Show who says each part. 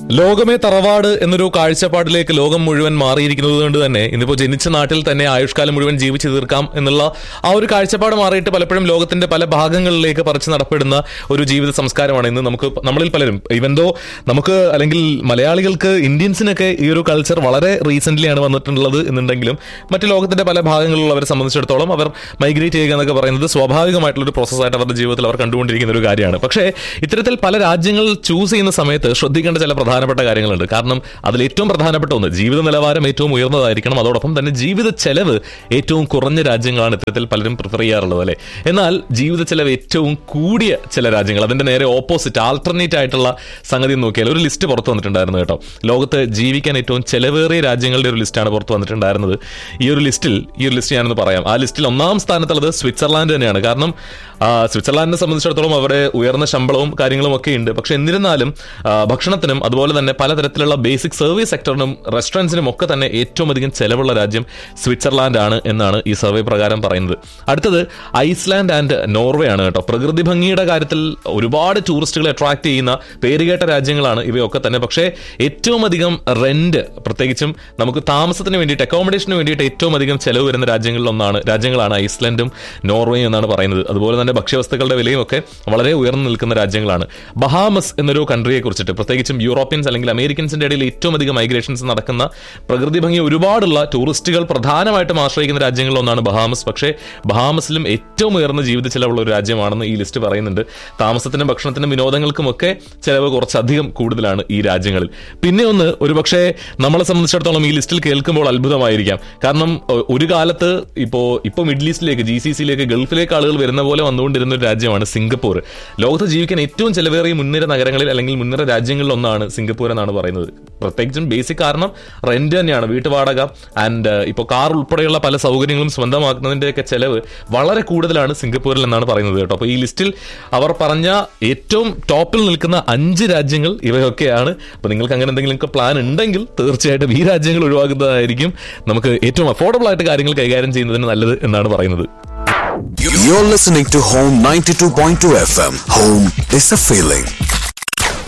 Speaker 1: ലോകമേ തറവാട് എന്നൊരു കാഴ്ചപ്പാടിലേക്ക് ലോകം മുഴുവൻ മാറിയിരിക്കുന്നത് കൊണ്ട് തന്നെ ഇന്നിപ്പോ ജനിച്ച നാട്ടിൽ തന്നെ ആയുഷ്കാലം മുഴുവൻ ജീവിച്ചു തീർക്കാം എന്നുള്ള ആ ഒരു കാഴ്ചപ്പാട് മാറിയിട്ട് പലപ്പോഴും ലോകത്തിന്റെ പല ഭാഗങ്ങളിലേക്ക് പറിച്ചു നടപ്പെടുന്ന ഒരു ജീവിത സംസ്കാരമാണ് ഇന്ന് നമുക്ക് നമ്മളിൽ പലരും ഇവന്തോ നമുക്ക് അല്ലെങ്കിൽ മലയാളികൾക്ക് ഇന്ത്യൻസിനൊക്കെ ഈ ഒരു കൾച്ചർ വളരെ റീസെന്റ് ആണ് വന്നിട്ടുള്ളത് എന്നുണ്ടെങ്കിലും മറ്റു ലോകത്തിന്റെ പല ഭാഗങ്ങളിലുള്ളവരെ സംബന്ധിച്ചിടത്തോളം അവർ മൈഗ്രേറ്റ് ചെയ്യുക എന്നൊക്കെ പറയുന്നത് സ്വാഭാവികമായിട്ടുള്ള ഒരു പ്രോസസ്സായിട്ട് അവരുടെ ജീവിതത്തിൽ അവർ കണ്ടുകൊണ്ടിരിക്കുന്ന ഒരു കാര്യമാണ് പക്ഷേ ഇത്തരത്തിൽ പല രാജ്യങ്ങൾ ചൂസ് ചെയ്യുന്ന സമയത്ത് ശ്രദ്ധിക്കേണ്ട ചില പ്രധാനപ്പെട്ട കാര്യങ്ങളുണ്ട് കാരണം അതിൽ ഏറ്റവും പ്രധാനപ്പെട്ട ഒന്ന് ജീവിത നിലവാരം ഏറ്റവും ഉയർന്നതായിരിക്കണം അതോടൊപ്പം തന്നെ ജീവിത ചെലവ് ഏറ്റവും കുറഞ്ഞ രാജ്യങ്ങളാണ് ഇത്തരത്തിൽ പലരും പ്രിഫർ ചെയ്യാറുള്ളത് അല്ലേ എന്നാൽ ജീവിത ചെലവ് ഏറ്റവും കൂടിയ ചില രാജ്യങ്ങൾ അതിന്റെ നേരെ ഓപ്പോസിറ്റ് ആൾട്ടർനേറ്റ് ആയിട്ടുള്ള സംഗതി നോക്കിയാൽ ഒരു ലിസ്റ്റ് പുറത്തു വന്നിട്ടുണ്ടായിരുന്നു കേട്ടോ ലോകത്ത് ജീവിക്കാൻ ഏറ്റവും ചെലവേറിയ രാജ്യങ്ങളുടെ ഒരു ലിസ്റ്റാണ് പുറത്തു വന്നിട്ടുണ്ടായിരുന്നത് ഈ ഒരു ലിസ്റ്റിൽ ഈ ഒരു ലിസ്റ്റ് ഞാനൊന്ന് പറയാം ആ ലിസ്റ്റിൽ ഒന്നാം സ്ഥാനത്തുള്ളത് സ്വിറ്റ്സർലാൻഡ് തന്നെയാണ് കാരണം ആ, സ്വിറ്റ്സർലാൻഡിനെ സംബന്ധിച്ചിടത്തോളം അവിടെ ഉയർന്ന ശമ്പളവും കാര്യങ്ങളും ഒക്കെ ഉണ്ട് പക്ഷെ എന്നിരുന്നാലും ആ, ഭക്ഷണത്തിനും അതുപോലെ തന്നെ പലതരത്തിലുള്ള ബേസിക് സർവീസ് സെക്ടറിനും റെസ്റ്റോറൻറ്റ്സിനും ഒക്കെ തന്നെ ഏറ്റവും അധികം ചെലവുള്ള രാജ്യം സ്വിറ്റ്സർലാൻഡ് ആണ് എന്നാണ് ഈ സർവേ പ്രകാരം പറയുന്നത് അടുത്തത് ഐസ്ലാൻഡ് ആൻഡ് നോർവേ ആണ് കേട്ടോ പ്രകൃതി ഭംഗിയുടെ കാര്യത്തിൽ ഒരുപാട് ടൂറിസ്റ്റുകളെ അട്രാക്ട് ചെയ്യുന്ന പേരുകേട്ട രാജ്യങ്ങളാണ് ഇവയൊക്കെ തന്നെ പക്ഷേ ഏറ്റവും അധികം റെന്റ് പ്രത്യേകിച്ചും നമുക്ക് താമസത്തിന് വേണ്ടിയിട്ട് അക്കോമഡേഷന് വേണ്ടിയിട്ട് ഏറ്റവും അധികം ചെലവ് വരുന്ന രാജ്യങ്ങളിലൊന്നാണ് രാജ്യങ്ങളാണ് ഐസ്ലൻഡും നോർവേയും എന്നാണ് പറയുന്നത് അതുപോലെ തന്നെ ഭക്ഷ്യവസ്തുക്കളുടെ വിലയും ഒക്കെ വളരെ ഉയർന്നു നിൽക്കുന്ന രാജ്യങ്ങളാണ് ബഹാമസ് എന്നൊരു കൺട്രിയെ കുറിച്ചിട്ട് പ്രത്യേകിച്ചും യൂറോപ്യൻസ് അല്ലെങ്കിൽ അമേരിക്കൻസിന്റെ ഇടയിൽ ഏറ്റവും അധികം മൈഗ്രേഷൻസ് നടക്കുന്ന പ്രകൃതി ഭംഗി ഒരുപാടുള്ള ടൂറിസ്റ്റുകൾ പ്രധാനമായിട്ടും ആശ്രയിക്കുന്ന രാജ്യങ്ങളിലൊന്നാണ് ബഹാമസ് പക്ഷേ ബഹാമസിലും ഏറ്റവും ഉയർന്ന ജീവിത ചെലവുള്ള ഒരു രാജ്യമാണെന്ന് ഈ ലിസ്റ്റ് പറയുന്നുണ്ട് താമസത്തിനും ഭക്ഷണത്തിനും വിനോദങ്ങൾക്കുമൊക്കെ ചെലവ് കുറച്ചധികം കൂടുതലാണ് ഈ രാജ്യങ്ങളിൽ പിന്നെ ഒന്ന് ഒരുപക്ഷെ നമ്മളെ സംബന്ധിച്ചിടത്തോളം ഈ ലിസ്റ്റിൽ കേൾക്കുമ്പോൾ അത്ഭുതമായിരിക്കാം കാരണം ഒ- ഒരു കാലത്ത് ഇപ്പോ ഇപ്പൊ മിഡിൽ ഈസ്റ്റിലേക്ക് ജി സി സിയിലേക്ക് ഗൾഫിലേക്ക് ആളുകൾ വരുന്ന പോലെ വന്നുകൊണ്ടിരുന്ന ഒരു രാജ്യമാണ് സിംഗപ്പൂർ ലോകത്ത് ജീവിക്കാൻ ഏറ്റവും ചെലവേറിയ മുൻനിര നഗരങ്ങളിൽ അല്ലെങ്കിൽ മുൻനിര രാജ്യങ്ങളിൽ ഒന്നാണ് സിംഗപ്പൂർ എന്നാണ് പറയുന്നത് പ്രത്യേകിച്ചും ബേസിക് കാരണം റെന്റ് തന്നെയാണ് വീട്ടുവാടക ആൻഡ് ഇപ്പോൾ കാർ ഉൾപ്പെടെയുള്ള പല സൗകര്യങ്ങളും സ്വന്തമാക്കുന്നതിന്റെയൊക്കെ ചെലവ് വളരെ കൂടുതലാണ് സിംഗപ്പൂരിൽ എന്നാണ് പറയുന്നത് കേട്ടോ അപ്പോൾ ഈ ലിസ്റ്റിൽ അവർ പറഞ്ഞ ഏറ്റവും ടോപ്പിൽ നിൽക്കുന്ന അഞ്ച് രാജ്യങ്ങൾ ഇവയൊക്കെയാണ് അപ്പോൾ നിങ്ങൾക്ക് അങ്ങനെ എന്തെങ്കിലും പ്ലാൻ ഉണ്ടെങ്കിൽ തീർച്ചയായിട്ടും ഈ രാജ്യങ്ങൾ ഒഴിവാക്കുന്നതായിരിക്കും നമുക്ക് ഏറ്റവും അഫോർഡബിൾ ആയിട്ട് കാര്യങ്ങൾ കൈകാര്യം ചെയ്യുന്നതിന് നല്ലത് എന്നാണ് പറയുന്നത്
Speaker 2: You're listening to Home 92.2 FM. Home is a feeling.